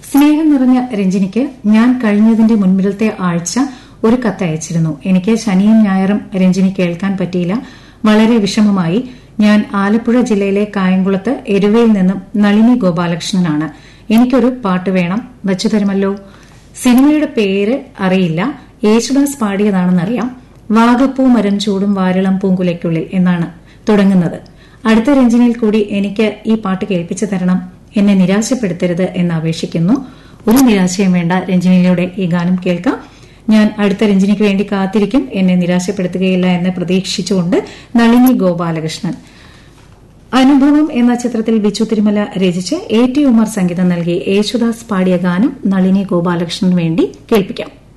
സ്നേഹം നിറഞ്ഞ രഞ്ജിനിക്ക് ഞാൻ കഴിഞ്ഞതിന്റെ മുൻപിലത്തെ ആഴ്ച ഒരു കത്ത് അയച്ചിരുന്നു എനിക്ക് ശനിയും ഞായറും രഞ്ജിനി കേൾക്കാൻ പറ്റിയില്ല വളരെ വിഷമമായി ഞാൻ ആലപ്പുഴ ജില്ലയിലെ കായംകുളത്ത് എരുവയിൽ നിന്നും നളിനി ഗോപാലകൃഷ്ണനാണ് എനിക്കൊരു പാട്ട് വേണം വച്ചുതരുമല്ലോ സിനിമയുടെ പേര് അറിയില്ല യേശുദാസ് പാടിയതാണെന്നറിയാം വാഗപ്പൂ മരം ചൂടും വാരളം പൂങ്കുലയ്ക്കുള്ളിൽ എന്നാണ് തുടങ്ങുന്നത് അടുത്ത രഞ്ജനിയിൽ കൂടി എനിക്ക് ഈ പാട്ട് കേൾപ്പിച്ചു തരണം എന്നെ നിരാശപ്പെടുത്തരുത് എന്ന് അപേക്ഷിക്കുന്നു ഒരു നിരാശയും വേണ്ട രഞ്ജനിയിലൂടെ ഈ ഗാനം കേൾക്കാം ഞാൻ അടുത്ത രഞ്ജനിക്ക് വേണ്ടി കാത്തിരിക്കും എന്നെ നിരാശപ്പെടുത്തുകയില്ല എന്ന് പ്രതീക്ഷിച്ചുകൊണ്ട് നളിനി ഗോപാലകൃഷ്ണൻ അനുഭവം എന്ന ചിത്രത്തിൽ ബിച്ചു തിരുമല രചിച്ച് എ ടി ഉമർ സംഗീതം നൽകി യേശുദാസ് പാടിയ ഗാനം നളിനി ഗോപാലകൃഷ്ണന് വേണ്ടി കേൾപ്പിക്കാം